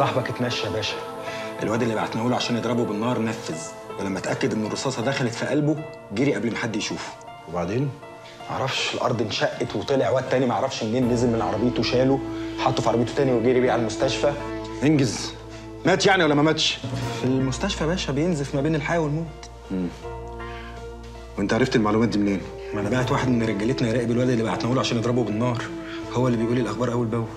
صاحبك اتمشى يا باشا الواد اللي بعتناه له عشان يضربه بالنار نفذ ولما اتاكد ان الرصاصه دخلت في قلبه جري قبل ما حد يشوفه وبعدين معرفش الارض انشقت وطلع واد تاني معرفش منين نزل من عربيته شاله حطه في عربيته تاني وجري بيه على المستشفى انجز مات يعني ولا ما ماتش في المستشفى يا باشا بينزف ما بين الحياه والموت وانت عرفت المعلومات دي منين ما انا بعت واحد من رجالتنا يراقب الواد اللي بعتناه له عشان يضربه بالنار هو اللي بيقول لي الاخبار اول باول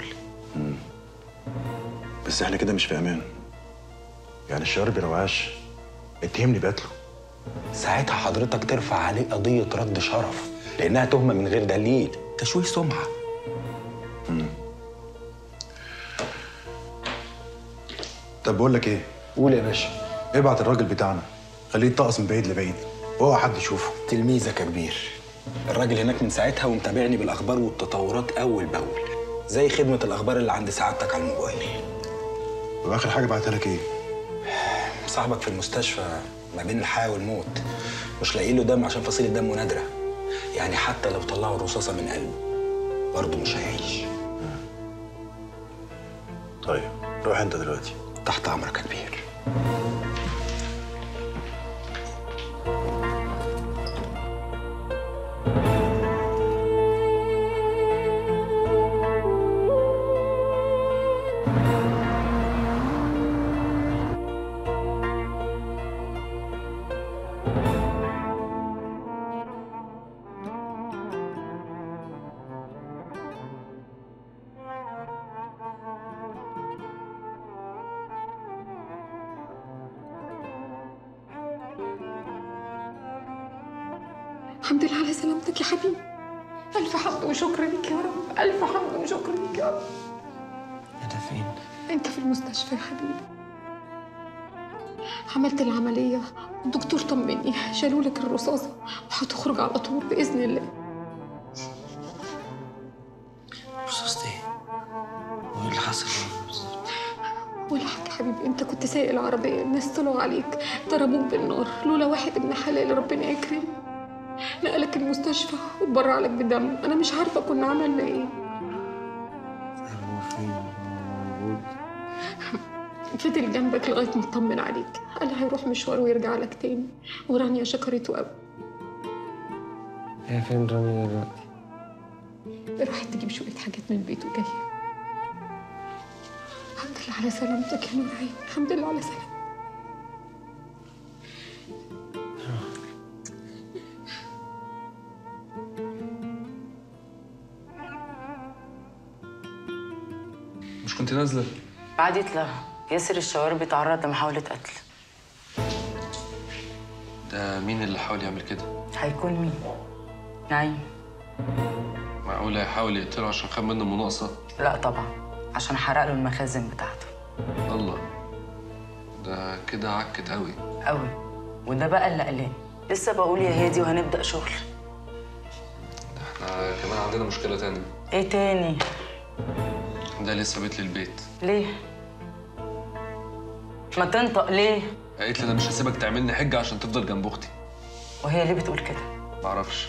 بس احنا كده مش في امان يعني الشوارب رواش اتهمني بقتله ساعتها حضرتك ترفع عليه قضيه رد شرف لانها تهمه من غير دليل تشويه سمعه طب بقول لك ايه قول يا باشا ابعت الراجل بتاعنا خليه يطقس من بعيد لبعيد اوعى حد يشوفه تلميذك يا كبير الراجل هناك من ساعتها ومتابعني بالاخبار والتطورات اول باول زي خدمه الاخبار اللي عند سعادتك على الموبايل واخر حاجه بعتها لك ايه صاحبك في المستشفى ما بين الحياه والموت مش لاقيين له دم عشان فصيله دمه نادره يعني حتى لو طلعوا الرصاصه من قلبه برضه مش هيعيش طيب روح انت دلوقتي تحت امرك يا كبير الحمد لله على سلامتك يا حبيبي ألف حمد وشكر لك يا رب ألف حمد وشكر لك يا رب انت فين أنت في المستشفى يا حبيبي عملت العملية الدكتور طمني شالوا لك الرصاصة وهتخرج على طول بإذن الله رصاصة ايه؟ وايه اللي حصل بالظبط؟ ولا حاجة يا حبيبي أنت كنت سايق العربية الناس طلعوا عليك ضربوك بالنار لولا واحد ابن حلال ربنا يكرمه نقلك المستشفى واتبرع لك بدم أنا مش عارفة كنا عملنا إيه طيب هو فين؟ هو موجود؟ فضل جنبك لغاية ما اطمن عليك قال هيروح مشوار ويرجع لك تاني ورانيا شكرته قوي هي فين رانيا دلوقتي؟ راحت تجيب شوية حاجات من البيت وجاية الحمد لله على سلامتك يا نور عين الحمد لله على سلامتك مش كنت نازله بعد يتلغى ياسر الشوارب بيتعرض لمحاولة قتل ده مين اللي حاول يعمل كده هيكون مين؟ نعيم معقول هيحاول يقتله عشان خد منه مناقصه لا طبعا عشان حرق له المخازن بتاعته الله ده كده عكت قوي قوي وده بقى اللي قلقان لسه بقول يا هادي وهنبدأ شغل احنا كمان عندنا مشكله تانية ايه تاني؟ ده لسه بيت لي البيت ليه؟ ما تنطق ليه؟ قالت لي انا مش هسيبك تعملني حجه عشان تفضل جنب اختي وهي ليه بتقول كده؟ معرفش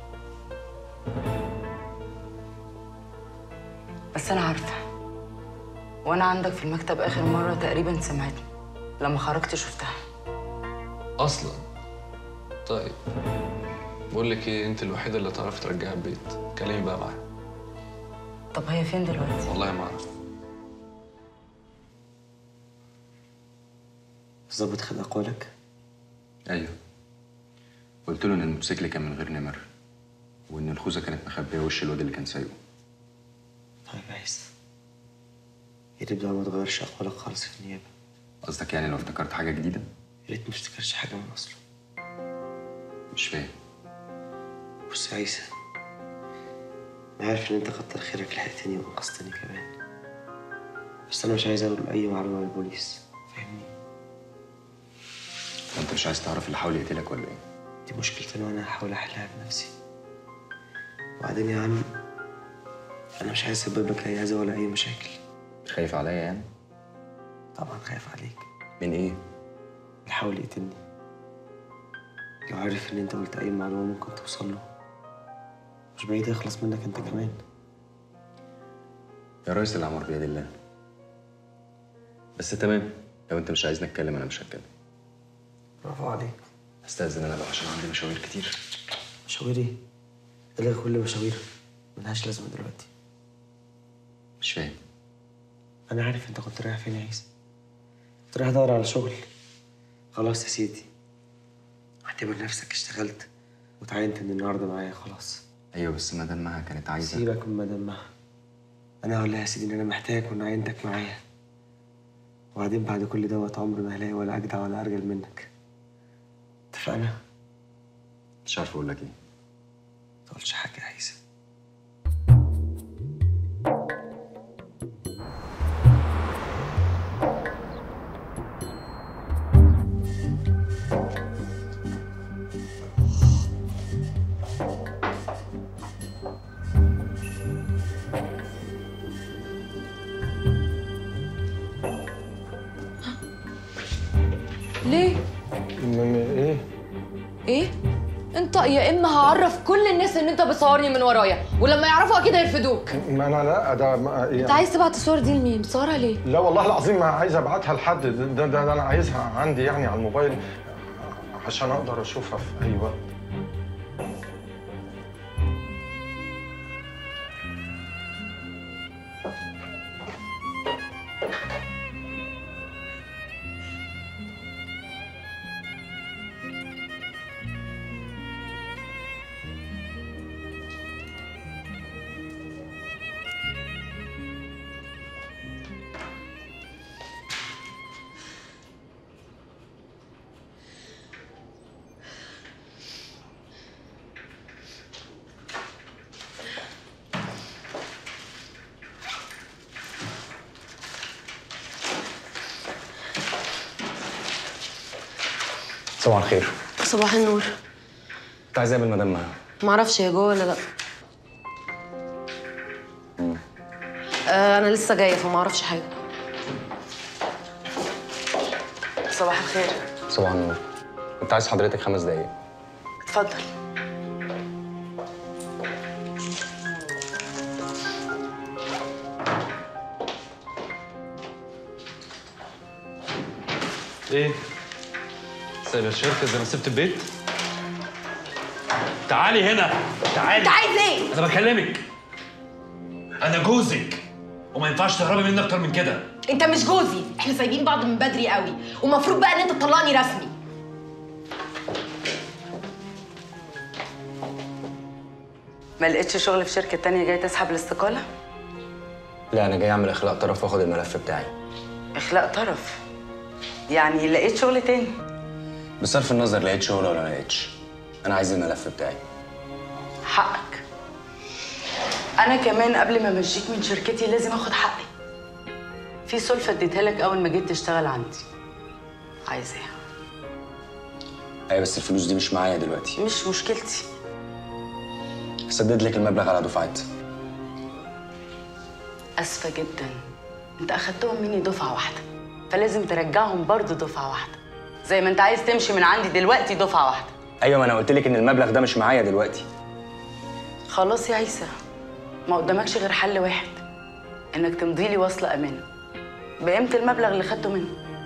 بس أنا عارفة وأنا عندك في المكتب آخر مرة تقريبا سمعتني لما خرجت شفتها اصلا طيب بقول لك ايه انت الوحيده اللي تعرفي ترجعي البيت كلمي بقى معاها طب هي فين دلوقتي؟ والله ما اعرف الظابط خد أقوالك؟ ايوه قلت له ان الموتوسيكل كان من غير نمر وان الخوذه كانت مخبيه وش الواد اللي كان سايقه طيب عايز يا ريت بقى ما تغيرش أقوالك خالص في النيابة قصدك يعني لو افتكرت حاجه جديده يا ريت ما تفتكرش حاجة من أصله مش فاهم بص يا عيسى أنا عارف إن أنت كتر خيرك لحقتني وأنقذتني كمان بس أنا مش عايز أقول أي معلومة للبوليس فاهمني؟ انت مش عايز تعرف اللي حاول يقتلك ولا ايه دي مشكلتي وأنا هحاول أحلها بنفسي وبعدين يا عم أنا مش عايز أسبب لك أي أذى ولا أي مشاكل خايف عليا يعني طبعا خايف عليك من ايه بيحاول يقتلني لو عارف إن أنت قلت أي معلومة ممكن توصل له مش بعيد يخلص منك أنت كمان يا ريس الامر بيد الله بس تمام لو انت مش عايزني اتكلم انا مش هتكلم برافو عليك استاذن انا بقى عشان عندي مشاوير كتير مشاوير ايه؟ الغي كل مشاوير ملهاش لازمه دلوقتي مش فاهم انا عارف انت كنت رايح فين يا عيسى كنت رايح ادور على شغل خلاص يا سيدي اعتبر نفسك اشتغلت وتعينت من النهارده معايا خلاص ايوه بس مدام مها كانت عايزه سيبك من مدام مها انا هقول لها يا سيدي ان انا محتاجك وان عينتك معايا وبعدين بعد كل دوت عمري ما هلاقي ولا اجدع ولا ارجل منك اتفقنا؟ مش عارف اقول لك ايه ما تقولش حاجه يا عيسى ليه؟ ايه؟ ايه؟ انت يا اما هعرف كل الناس ان انت بتصورني من ورايا ولما يعرفوا اكيد هيرفدوك ما انا لا ده ما انت يعني عايز تبعت الصور دي لمين؟ بتصورها ليه؟ لا والله العظيم ما عايز ابعتها لحد ده, ده, ده انا عايزها عندي يعني على الموبايل عشان اقدر اشوفها في اي وقت صباح الخير صباح النور انت عايز اقابل مدام مها معرفش هي جوه ولا لا آه انا لسه جايه فما اعرفش حاجه صباح الخير صباح النور انت عايز حضرتك خمس دقايق اتفضل ايه؟ سايب الشركة زي ما سبت البيت؟ تعالي هنا تعالي انت عايز ايه؟ انا بكلمك انا جوزك وما ينفعش تهربي مني اكتر من كده انت مش جوزي احنا سايبين بعض من بدري قوي ومفروض بقى ان انت تطلقني رسمي ما لقيتش شغل في شركة تانية جاي تسحب الاستقالة؟ لا انا جاي اعمل اخلاق طرف واخد الملف بتاعي إخلاء طرف يعني لقيت شغل تاني بصرف النظر لقيت شغل ولا ما لقيتش انا عايز الملف بتاعي حقك أنا كمان قبل ما أمشيك من شركتي لازم آخد حقي في سلفة اديتها لك أول ما جيت تشتغل عندي عايزاها ايوه بس الفلوس دي مش معايا دلوقتي مش مشكلتي هسدد لك المبلغ على دفعات أسفة جدا أنت أخدتهم مني دفعة واحدة فلازم ترجعهم برضه دفعة واحدة زي ما أنت عايز تمشي من عندي دلوقتي دفعة واحدة ايوه ما انا قلت لك ان المبلغ ده مش معايا دلوقتي خلاص يا عيسى ما قدامكش غير حل واحد انك تمضي لي وصل امانه بقيمه المبلغ اللي خدته مني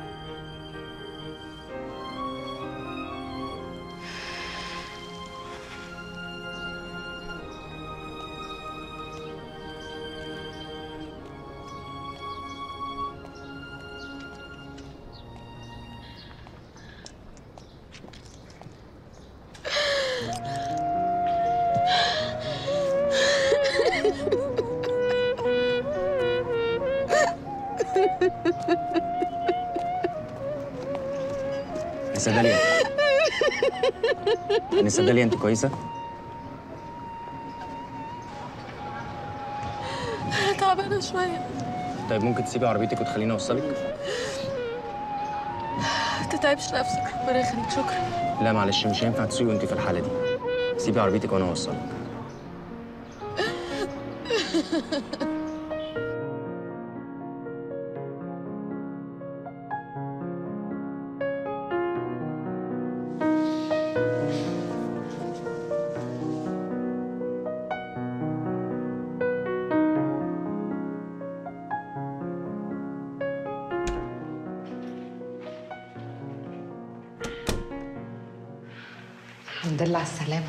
انسه داليا انسه داليا انت كويسه تعبانه شويه طيب ممكن تسيبي عربيتك وتخليني اوصلك تتعبش نفسك ربنا يخليك شكرا لا معلش مش هينفع تسوقي وانت في الحاله دي سيبي عربيتك وانا اوصلك الحمد لله على السلامة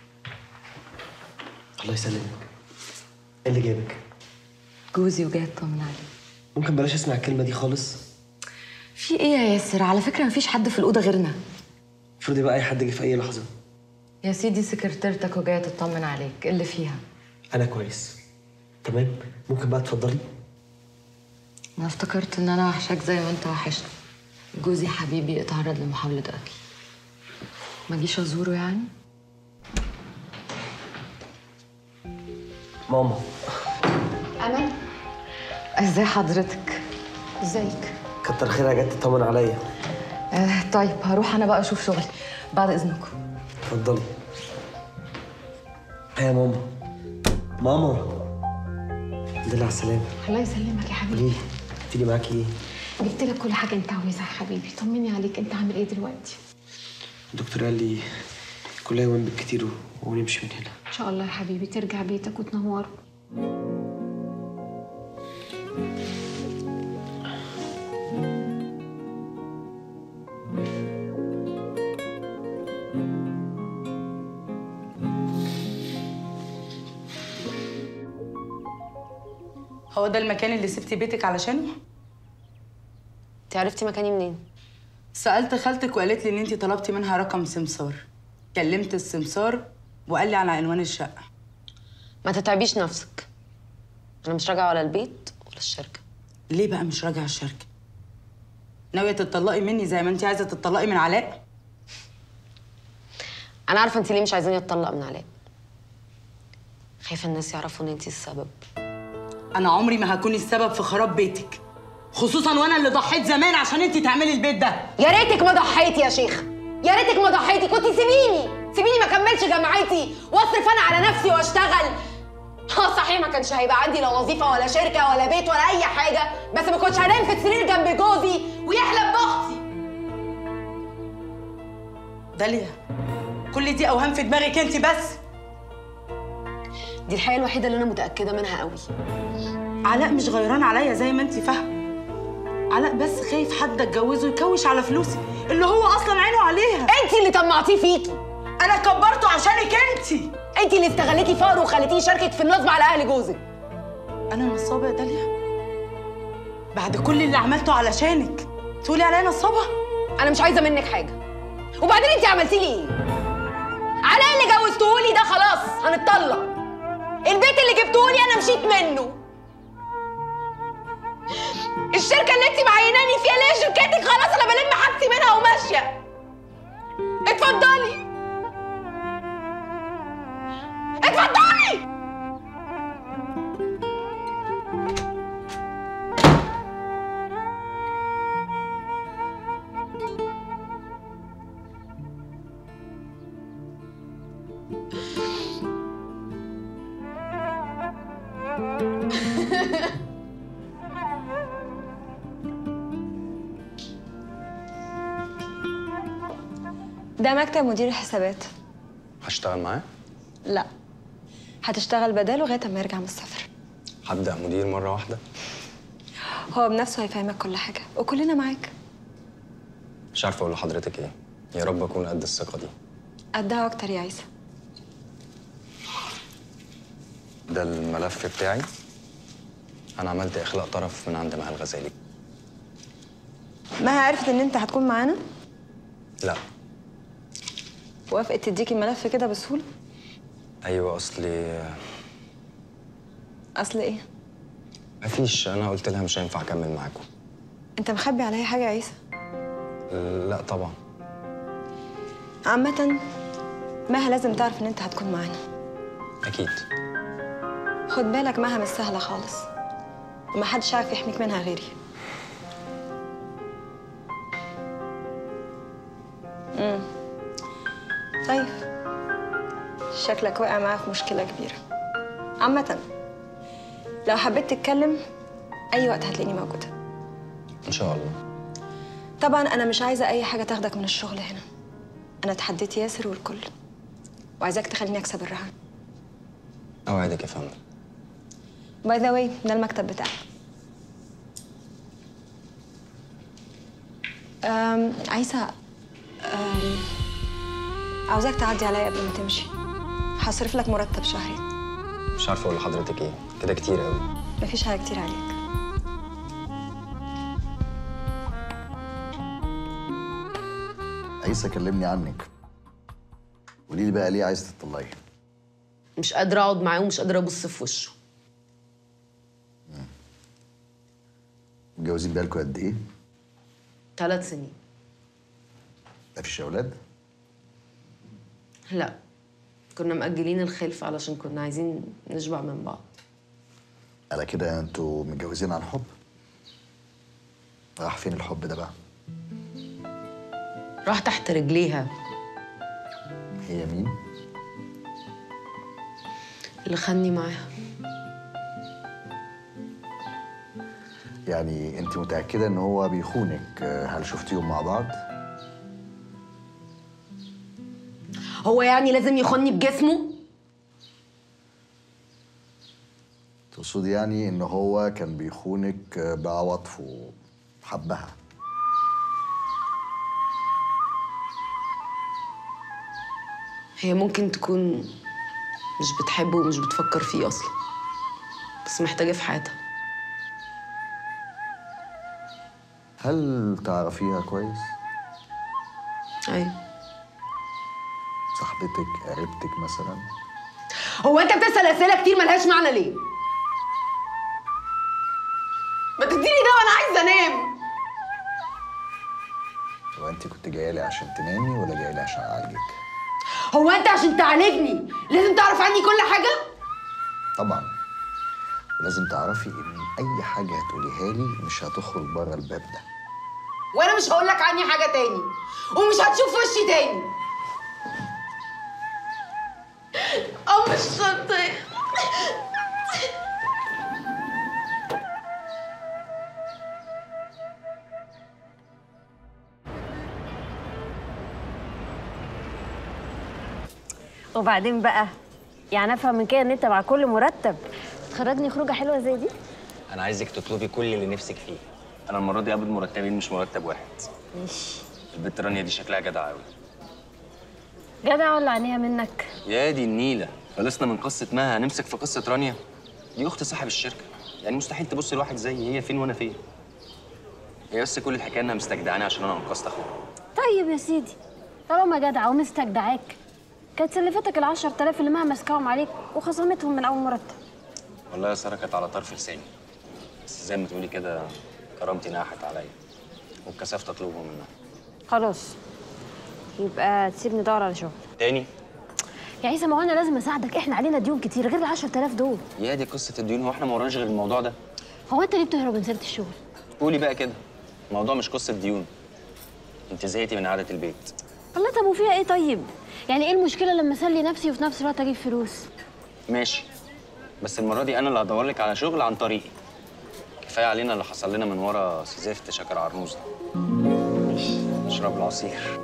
الله يسلمك ايه اللي جابك جوزي وجاي اطمن عليه ممكن بلاش اسمع الكلمه دي خالص في ايه يا ياسر على فكرة مفيش حد في الأوضة غيرنا افرضي بقى اي حد جه في اي لحظه يا سيدي سكرتيرتك وجاية تطمن عليك إيه اللي فيها انا كويس تمام ممكن بقى تفضلي أنا افتكرت إن أنا وحشاك زي ما أنت وحشني جوزي حبيبي اتعرض لمحاولة قتل ما جيش أزوره يعني ماما أمل ازاي حضرتك ازيك كتر خيرها جت تطمن عليا آه طيب هروح انا بقى اشوف شغلي بعد اذنكم اتفضلي ها يا ماما ماما الحمد لله على السلامه الله يسلمك يا حبيبي ليه تيجي معاكي ايه جبت لك كل حاجه انت عاوزها يا حبيبي طمني عليك انت عامل ايه دلوقتي الدكتور قال لي كلها يومين بالكتير ونمشي من هنا ان شاء الله يا حبيبي ترجع بيتك وتنوره هو ده المكان اللي سبتي بيتك علشانه انت عرفتي مكاني منين سالت خالتك وقالت لي ان انت طلبتي منها رقم سمسار كلمت السمسار وقال لي على عنوان الشقه ما تتعبيش نفسك انا مش راجعه ولا البيت ولا الشركه ليه بقى مش راجعه الشركه ناويه تتطلقي مني زي ما انت عايزه تتطلقي من علاء انا عارفه انت ليه مش عايزاني اتطلق من علاء خايفه الناس يعرفوا ان انت السبب انا عمري ما هكون السبب في خراب بيتك خصوصا وانا اللي ضحيت زمان عشان انت تعملي البيت ده يا ريتك ما ضحيتي يا شيخ يا ريتك ما ضحيتي كنت سيبيني سيبيني ما كملش جامعتي واصرف انا على نفسي واشتغل اه صحيح ما كانش هيبقى عندي لا وظيفه ولا شركه ولا بيت ولا اي حاجه بس ما كنتش هنام في السرير جنب جوزي ويحلم باختي داليا كل دي اوهام في دماغك انت بس دي الحقيقه الوحيده اللي انا متاكده منها قوي علاء مش غيران عليا زي ما انت فاهمه علاء بس خايف حد اتجوزه يكوش على فلوسي اللي هو اصلا عينه عليها انت اللي طمعتيه فيكي انا كبرته عشانك انت انت اللي استغلتي فقره وخليتيه يشاركك في النصب على اهل جوزك انا نصابه يا داليا بعد كل اللي عملته علشانك تقولي عليا نصابه انا مش عايزه منك حاجه وبعدين انت عملتي لي ايه علاء اللي جوزتهولي ده خلاص هنتطلق البيت اللي جبتهولي انا مشيت منه الشركه اللي انت معيناني فيها اللي هي شركتك خلاص انا بلم حاجتي منها وماشيه اتفضلي اتفضلي ده مكتب مدير الحسابات هشتغل معاه لا هتشتغل بداله لغايه ما يرجع من السفر هبدأ مدير مرة واحدة هو بنفسه هيفهمك كل حاجه وكلنا معاك مش عارف أقول لحضرتك إيه يا رب أكون قد الثقة دي قدها اكتر يا عيسى ده الملف بتاعي أنا عملت إخلاء طرف من عند مها الغزالي مها عرفت ان انت هتكون معانا لا وافقت تديكي الملف كده بسهوله أيوة أصلي اصل ايه مفيش أنا قلت لها مش هينفع أكمل معاكم انت مخبي عليا حاجه يا عيسى لا طبعا عامه مها لازم تعرف ان انت هتكون معانا أكيد خد بالك مها مش سهله خالص ومحدش عارف يحميك منها غيري امم طيب شكلك واقع معاها في مشكله كبيره عامه لو حبيت تتكلم اي وقت هتلاقيني موجوده إن شاء الله طبعا انا مش عايزه اي حاجه تاخدك من الشغل هنا انا اتحديت ياسر والكل وعايزاك تخليني اكسب الرهان أوعدك يا فندم باي ذا واي ده المكتب بتاعي أم عايزة أم عاوزاك تعدي عليا قبل ما تمشي هصرف لك مرتب شهري مش عارفه اقول لحضرتك ايه كده كتير قوي مفيش حاجه كتير عليك عايزة كلمني عنك قولي لي بقى ليه عايزة تطلعي مش قادره اقعد معاه ومش قادره ابص في وشه متجوزين بقالكوا قد ايه؟ ثلاث سنين مفيش اولاد؟ لا كنا مأجلين الخلفة علشان كنا عايزين نشبع من بعض على كده انتوا متجوزين عن حب؟ راح فين الحب ده بقى؟ راح تحت رجليها هي مين؟ اللي خدني معاها يعني انت متأكدة ان هو بيخونك آه، هل شفتيهم مع بعض؟ هو يعني لازم يخوني بجسمه تقصدي يعني ان هو كان بيخونك آه، بعواطفه حبها هي ممكن تكون مش بتحبه ومش بتفكر فيه أصلا بس محتاجة في حياتها هل تعرفيها كويس؟ أيوة صاحبتك قريبتك مثلا؟ هو أنت بتسأل أسئلة كتير ملهاش معنى ليه؟ ما تديني ده وأنا عايزة أنام هو انت كنت جايه لي عشان تنامي ولا جايه لي عشان اعالجك؟ هو أنت عشان تعالجني لازم تعرف عني كل حاجة؟ طبعا ولازم تعرفي ان اي حاجه هتقوليها لي مش هتخرج بره الباب ده وأنا مش هقول لك عني حاجة تاني ومش هتشوف وشي تاني أم الشطة وبعدين بقى يعني افهم من كده ان انت مع كل مرتب تخرجني خروجه حلوه زي دي انا عايزك تطلبي كل اللي نفسك فيه انا المره دي قابل مرتبين مش مرتب واحد ماشي البت رانيا دي شكلها جدع قوي جدع ولا عينيها منك يا دي النيله خلصنا من قصه مها هنمسك في قصه رانيا دي اخت صاحب الشركه يعني مستحيل تبص لواحد زي هي فين وانا فين هي بس كل الحكايه انها مستجدعاني عشان انا انقذت اخوها طيب يا سيدي طالما جدعه ومستجدعاك كانت سلفتك ال 10000 اللي مها ماسكاهم عليك وخصمتهم من اول مرتب والله يا ساره كانت على طرف لساني بس زي ما تقولي كده كرامتي ناحت عليا واتكسفت اطلبهم منها خلاص يبقى تسيبني ادور على شغل تاني يا عيسى ما هو انا لازم اساعدك احنا علينا ديون كتير غير ال 10000 دول يا دي قصه الديون هو احنا ما وراناش غير الموضوع ده هو انت ليه بتهرب من سيره الشغل قولي بقى كده الموضوع مش قصه ديون انت زهقتي من قعده البيت والله طب وفيها ايه طيب يعني ايه المشكله لما اسلي نفسي وفي نفس الوقت اجيب فلوس ماشي بس المره دي انا اللي هدور لك على شغل عن طريقي كفايه علينا اللي حصل لنا من ورا سيزفت شكر عرموز ده ماشي نشرب العصير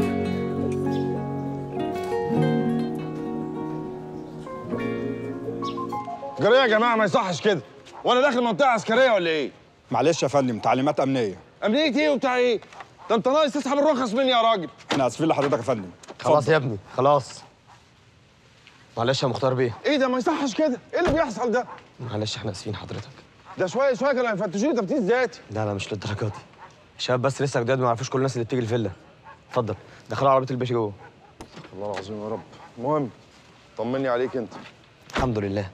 جريه يا جماعه ما يصحش كده وانا داخل منطقه عسكريه ولا ايه معلش يا فندم تعليمات امنيه امنيه ايه وبتاع ايه ده انت ناقص تسحب الرخص مني يا راجل احنا اسفين لحضرتك يا فندم خلاص يا ابني خلاص معلش يا مختار بيه ايه ده ما يصحش كده ايه اللي بيحصل ده معلش احنا اسفين حضرتك ده شويه شويه كانوا هيفتشوني تفتيش ذاتي لا لا مش للدرجه دي الشباب بس لسه جداد ما يعرفوش كل الناس اللي بتيجي الفيلا اتفضل دخلوا عربيه الباشا جوه والله العظيم يا رب المهم طمني عليك انت الحمد لله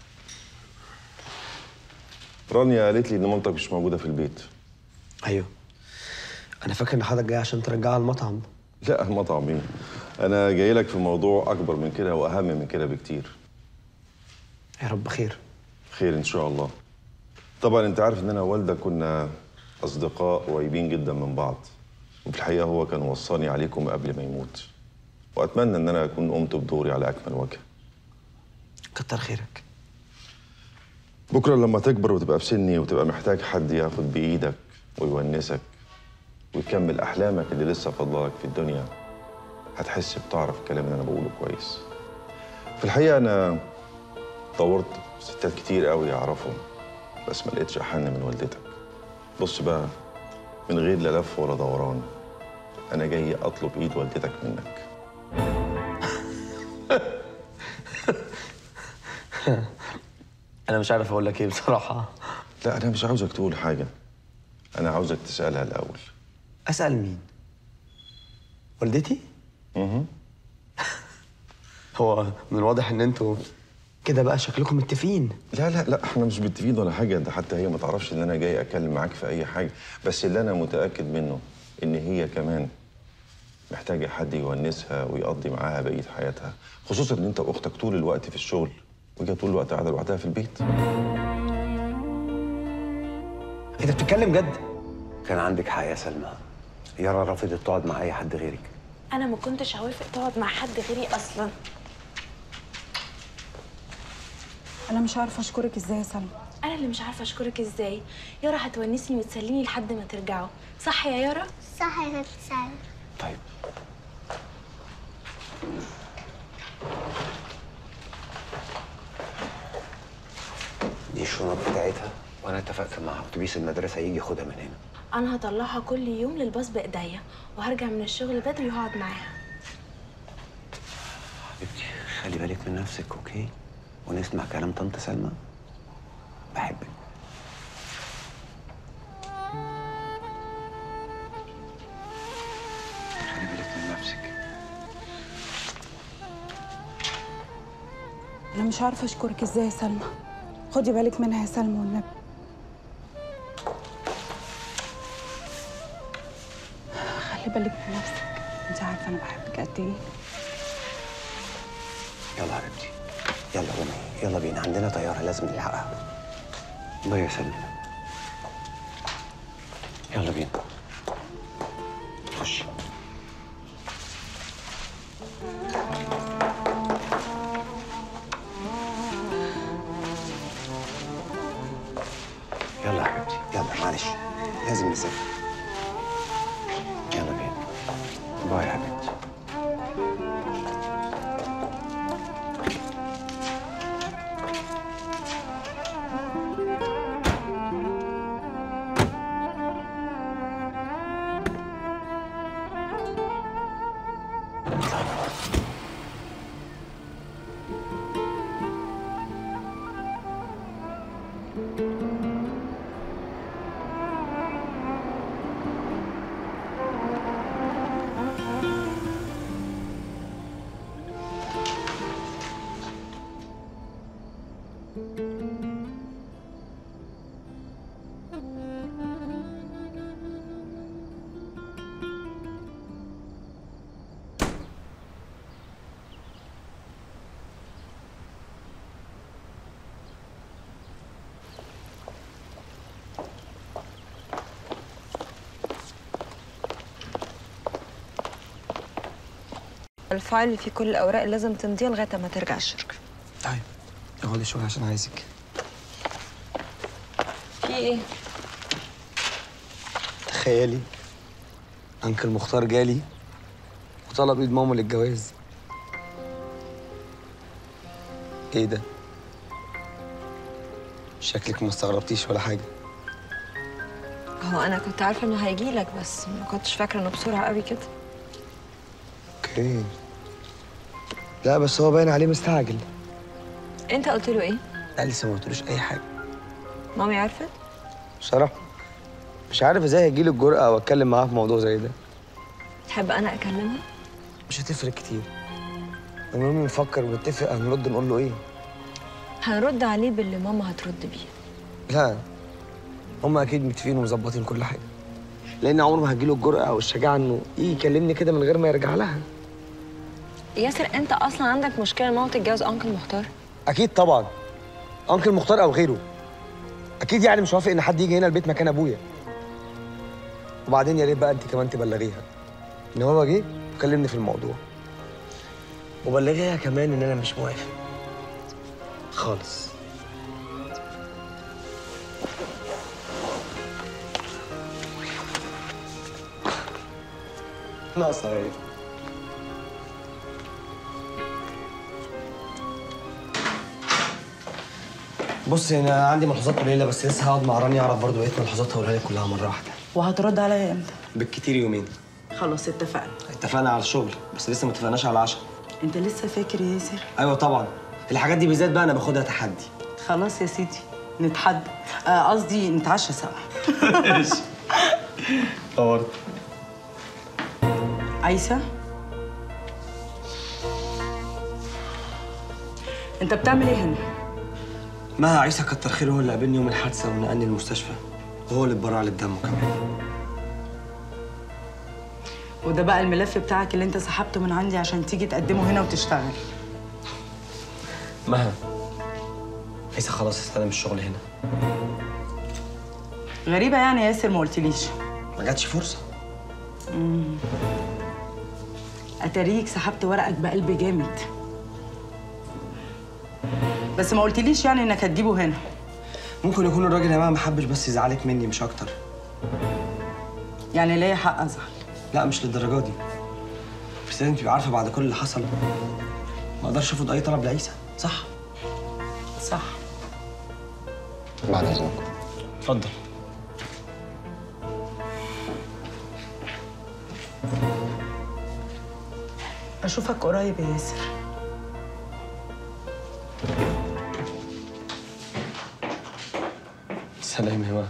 رانيا قالت لي ان مامتك مش موجوده في البيت ايوه انا فاكر ان حضرتك جاي عشان ترجعها المطعم لا المطعم ايه انا جاي لك في موضوع اكبر من كده واهم من كده بكتير يا رب خير خير ان شاء الله طبعا انت عارف ان انا ووالدك كنا اصدقاء قريبين جدا من بعض وفي الحقيقه هو كان وصاني عليكم قبل ما يموت واتمنى ان انا اكون قمت بدوري على اكمل وجه كتر خيرك بكره لما تكبر وتبقى في سني وتبقى محتاج حد ياخد بايدك ويونسك ويكمل احلامك اللي لسه فاضلك في الدنيا هتحس بتعرف الكلام اللي انا بقوله كويس في الحقيقه انا دورت في ستات كتير قوي اعرفهم بس ما لقيتش احن من والدتك بص بقى من غير لا لف ولا دوران انا جاي اطلب ايد والدتك منك انا مش عارف اقول لك ايه بصراحه لا انا مش عاوزك تقول حاجه انا عاوزك تسالها الاول اسال مين والدتي اها هو من الواضح ان انتوا كده بقى شكلكم متفقين لا لا لا احنا مش متفقين ولا حاجه انت حتى هي ما تعرفش ان انا جاي اتكلم معاك في اي حاجه بس اللي انا متاكد منه ان هي كمان محتاجه حد يونسها ويقضي معاها بقيه حياتها خصوصا ان انت واختك طول الوقت في الشغل وهي طول الوقت قاعده لوحدها في البيت انت بتتكلم جد كان عندك حق يا سلمى يارا رفضت تقعد مع اي حد غيرك انا ما كنتش هوافق تقعد مع حد غيري اصلا انا مش عارفه اشكرك ازاي يا سلمى انا اللي مش عارفه اشكرك ازاي يارا هتونسني وتسليني لحد ما ترجعوا صح يا يارا صح يا ست سعيد طيب دي الشنط بتاعتها وانا اتفقت مع اتوبيس المدرسه يجي ياخدها من هنا انا هطلعها كل يوم للباص بايديا وهرجع من الشغل بدري وهقعد معاها حبيبتي خلي بالك من نفسك اوكي ونسمع كلام طنط سلمى بحبك خلي بالك من نفسك انا مش عارفه اشكرك ازاي يا سلمى خدي بالك منها يا سلمى والنبي خلي بالك من نفسك انت عارفه انا بحبك قد ايه يلا حبيبتي يلا قومي يلا بينا عندنا طياره لازم نلحقها باي يا سلمى يلا بينا خشي يلا يا حبيبتي يلا معلش لازم نسافر يلا بينا باي يا حبيبتي الفايل اللي فيه كل الاوراق اللي لازم تمضيها لغايه ما ترجع الشركه طيب اقعدي شويه عشان عايزك في ايه تخيلي انكل مختار جالي وطلب ايد ماما للجواز ايه ده شكلك ما استغربتيش ولا حاجه هو انا كنت عارفه انه هيجي لك بس ما كنتش فاكره انه بسرعه قوي كده اوكي لا بس هو باين عليه مستعجل انت قلت له ايه لا لسه ما قلتلوش اي حاجه مامي عرفت بصراحه مش عارف ازاي هيجيلي الجرأة واتكلم معاها في موضوع زي ده تحب انا اكلمها مش هتفرق كتير المهم نفكر ونتفق هنرد نقول له ايه هنرد عليه باللي ماما هترد بيه لا هم اكيد متفقين ومظبطين كل حاجه لان عمره ما هتجيله الجرأة او الشجاعه انه يجي يكلمني كده من غير ما يرجع لها ياسر انت اصلا عندك مشكله ماما تتجوز انكل مختار اكيد طبعا انكل مختار او غيره اكيد يعني مش وافق ان حد يجي هنا البيت مكان ابويا وبعدين يا ريت بقى انت كمان تبلغيها ان هو جه وكلمني في الموضوع وبلغيها كمان ان انا مش موافق خالص ناقصه ايه بص انا عندي ملحوظات قليله بس لسه هقعد مع رانيا اعرف برضه بقيه ملحوظاتها واقولها لك كلها مره واحده وهترد عليا امتى؟ بالكتير يومين خلاص اتفقنا اتفقنا على الشغل بس لسه ما اتفقناش على العشاء انت لسه فاكر يا ياسر ايوه طبعا الحاجات دي بالذات بقى انا باخدها تحدي خلاص يا سيدي نتحدى آه، قصدي نتعشى سوا ماشي طورت عيسى انت بتعمل ايه هنا مها عيسى كتر خيره هو اللي قابلني يوم الحادثه ونقلني المستشفى وهو اللي اتبرع لي بدمه كمان وده بقى الملف بتاعك اللي انت سحبته من عندي عشان تيجي تقدمه هنا وتشتغل مها عيسى خلاص استلم الشغل هنا غريبة يعني يا ياسر ما قلتليش ما جاتش فرصه مم. اتاريك سحبت ورقك بقلب جامد بس ما قلتليش يعني انك هتجيبه هنا ممكن يكون الراجل يا مها ما حبش بس يزعلك مني مش اكتر يعني ليا حق ازعل لا مش للدرجه دي بس لازم تبقي عارفه بعد كل اللي حصل ما اقدرش ارفض اي طلب لعيسى صح صح بعد اذنكم اتفضل اشوفك قريب يا ياسر سلام يا مها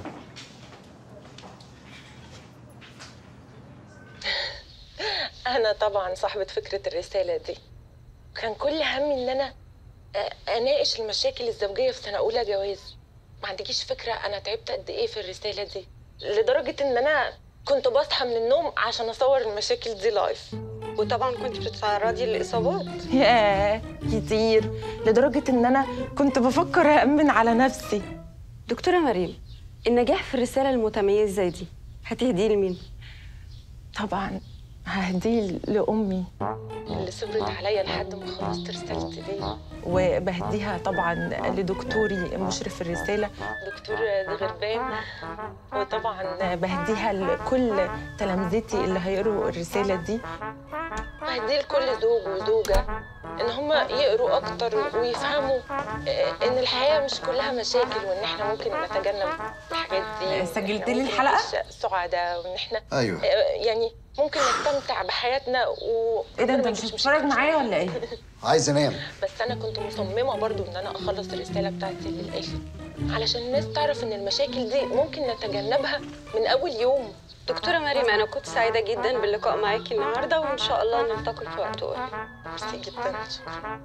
أنا طبعا صاحبة فكرة الرسالة دي كان كل همي إن أنا أ- أناقش المشاكل الزوجية في سنة أولى جواز ما عندكيش فكرة أنا تعبت قد إيه في الرسالة دي لدرجة إن أنا كنت بصحى من النوم عشان أصور المشاكل دي لايف وطبعا كنت بتتعرضي للإصابات ياه كتير لدرجة إن أنا كنت بفكر أأمن على نفسي دكتورة مريم النجاح في الرسالة المتميزة دي هتهديه لمين؟ طبعا ههديه لأمي اللي صبرت عليا لحد ما خلصت رسالتي دي وبهديها طبعا لدكتوري مشرف الرسالة دكتور غربان وطبعا بهديها لكل تلامذتي اللي هيقروا الرسالة دي بهديه لكل زوج وزوجة ان هم يقروا اكتر ويفهموا ان الحياة مش كلها مشاكل وان احنا ممكن نتجنب الحاجات دي سجلت وإن لي إحنا الحلقة؟ نعيش سعداء وان احنا أيوة. يعني ممكن نستمتع بحياتنا و ايه ده انت مش هتتفرج معايا ولا ايه؟ عايز انام بس انا كنت مصممه برضو ان انا اخلص الرساله بتاعتي للاخر علشان الناس تعرف ان المشاكل دي ممكن نتجنبها من اول يوم دكتورة مريم أنا كنت سعيدة جدا باللقاء معاكي النهاردة وإن شاء الله نلتقي في وقت قريب ميرسي جدا شكرا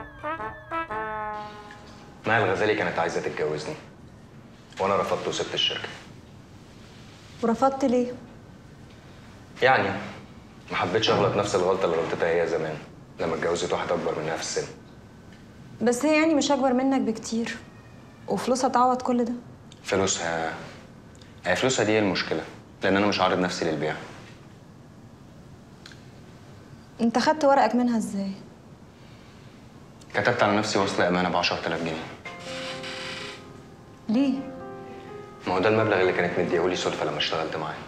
مها الغزالي كانت عايزه تتجوزني وانا رفضت وسبت الشركه ورفضت ليه؟ يعني ما حبيتش اغلط نفس الغلطه اللي غلطتها هي زمان لما اتجوزت واحد اكبر منها في السن بس هي يعني مش أكبر منك بكتير وفلوسها تعوض كل ده فلوسها هي فلوسها دي هي المشكله لان انا مش عارض نفسي للبيع أنت خدت ورقك منها إزاي؟ كتبت على نفسي وصل امانه ب 10000 جنيه ليه؟ ما هو ده المبلغ اللي كانت مديهولي صدفه لما اشتغلت معاه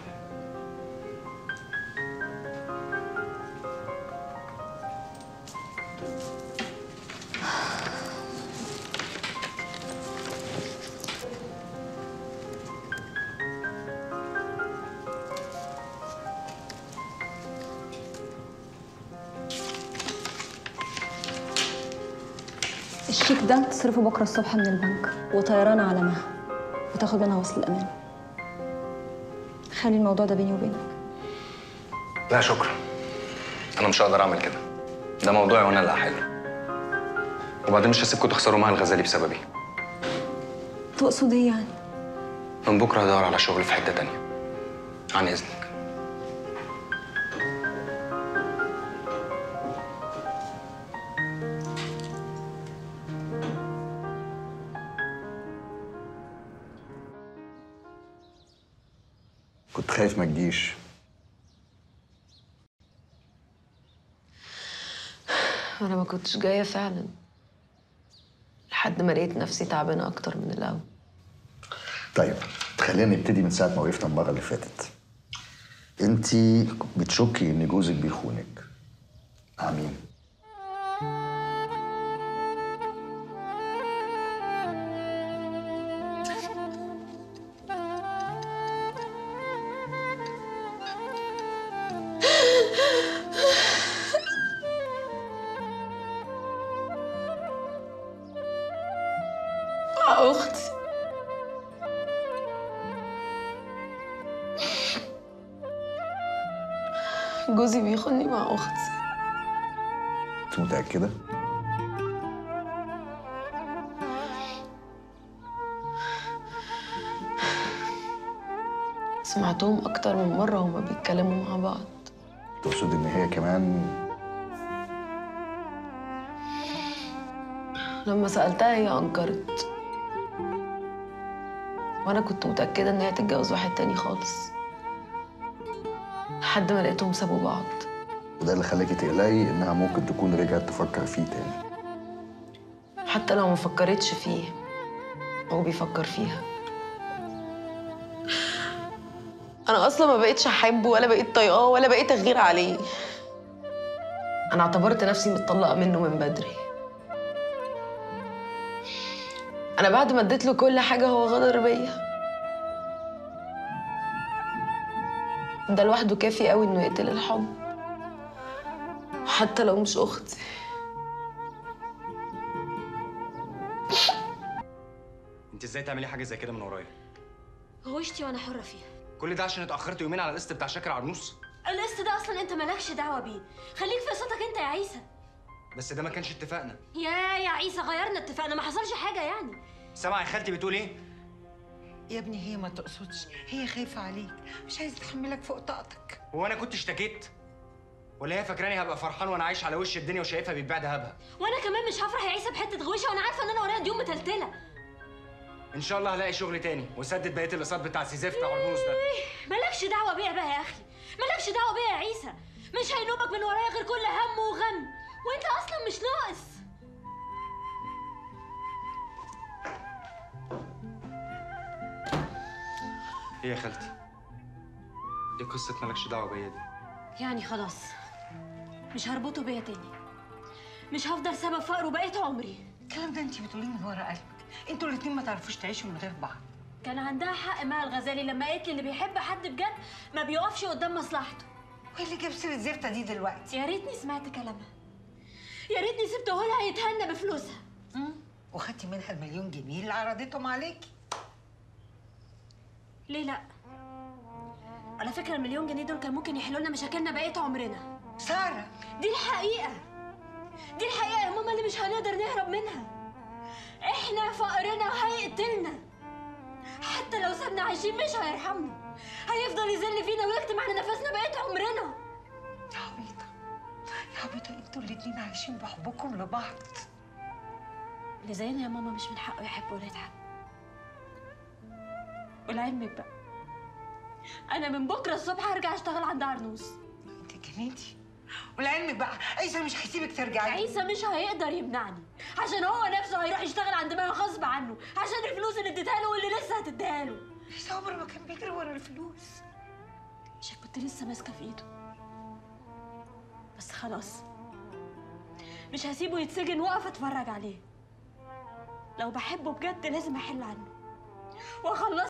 الشيك ده تصرفه بكرة الصبح من البنك وطيران على مها وتاخد منها وصل الأمان خلي الموضوع ده بيني وبينك لا شكرا انا مش هقدر اعمل كده ده موضوعي وانا اللي هحله وبعدين مش هسيبكم تخسروا مها الغزالي بسببي تقصد إيه يعني؟ من بكره هدور على شغل في حته تانية عن اذنك كنت خايف ما تجيش أنا ما كنتش جاية فعلا لحد ما لقيت نفسي تعبانة أكتر من الأول طيب خلينا نبتدي من ساعة ما وقفنا المرة اللي فاتت انت بتشكي ان جوزك بيخونك مع مين؟ جوزي بيخوني مع اختي انت متاكده سمعتهم اكتر من مره هما بيتكلموا مع بعض تقصد ان هي كمان لما سالتها هي انكرت وانا كنت متاكده ان هي هتتجوز واحد تاني خالص لحد ما لقيتهم سابوا بعض وده اللي خلاكي تقلقي انها ممكن تكون رجعت تفكر فيه تاني حتى لو ما فكرتش فيه هو بيفكر فيها انا اصلا ما بقتش احبه ولا بقيت طايقاه ولا بقيت اغير عليه انا اعتبرت نفسي متطلقه منه من بدري انا بعد ما اديت له كل حاجه هو غدر بيا ده لوحده كافي قوي انه يقتل الحب حتى لو مش اختي انت ازاي تعملي حاجه زي كده من ورايا غوشتي وانا حره فيها كل ده عشان اتاخرت يومين على القسط بتاع شاكر عرنوس القسط ده اصلا انت مالكش دعوه بيه خليك في قصتك انت يا عيسى بس ده ما كانش اتفاقنا يا يا عيسى غيرنا اتفقنا ما حصلش حاجه يعني سامع يا خالتي بتقول ايه يا ابني هي ما تقصدش هي خايفة عليك مش عايزة تحملك فوق طاقتك هو انا كنت اشتكيت ولا هي فاكراني هبقى فرحان وانا عايش على وش الدنيا وشايفها بيتباع دهبها وانا كمان مش هفرح يا عيسى بحته غوشه وانا عارفه ان انا ورايا ديون متلتله ان شاء الله هلاقي شغل تاني وسدد بقيه الاقساط بتاع سيزيف بتاع عرنوس ده مالكش دعوه بيا بقى يا اخي مالكش دعوه بيا يا عيسى مش هينوبك من ورايا غير كل هم وغم وانت اصلا مش ناقص ايه يا خالتي ايه قصه مالكش دعوه بيا دي يعني خلاص مش هربطه بيا تاني مش هفضل سبب فقره بقيت عمري الكلام ده انت بتقوليه من ورا قلبك انتوا الاتنين ما تعرفوش تعيشوا من غير بعض كان عندها حق مع الغزالي لما قالت لي اللي بيحب حد بجد ما بيقفش قدام مصلحته وايه اللي جاب سيره الزفته دي دلوقتي يا ريتني سمعت كلامها يا ريتني سبته لها يتهنى بفلوسها وخدتي منها المليون جنيه اللي عرضتهم عليكي ليه لا على فكره المليون جنيه دول كان ممكن يحلوا لنا مشاكلنا بقيه عمرنا ساره دي الحقيقه دي الحقيقه يا ماما اللي مش هنقدر نهرب منها احنا فقرنا هيقتلنا حتى لو سابنا عايشين مش هيرحمنا هيفضل يذل فينا ويكتم على نفسنا بقيه عمرنا يا عبيطه يا عبيطه انتوا الاتنين عايشين بحبكم لبعض اللي زينا يا ماما مش من حقه يحب ولا يتحب ولعلمك بقى انا من بكره الصبح هرجع اشتغل عند عرنوس انت جنيتي ولعلمك بقى عيسى مش هيسيبك ترجعي عيسى مش هيقدر يمنعني عشان هو نفسه هيروح يشتغل عند ماما غصب عنه عشان الفلوس اللي اديتها له واللي لسه هتديها له عيسى عمره ما كان بيجري ورا الفلوس مش كنت لسه ماسكه في ايده بس خلاص مش هسيبه يتسجن واقف اتفرج عليه لو بحبه بجد لازم احل عنه واخلص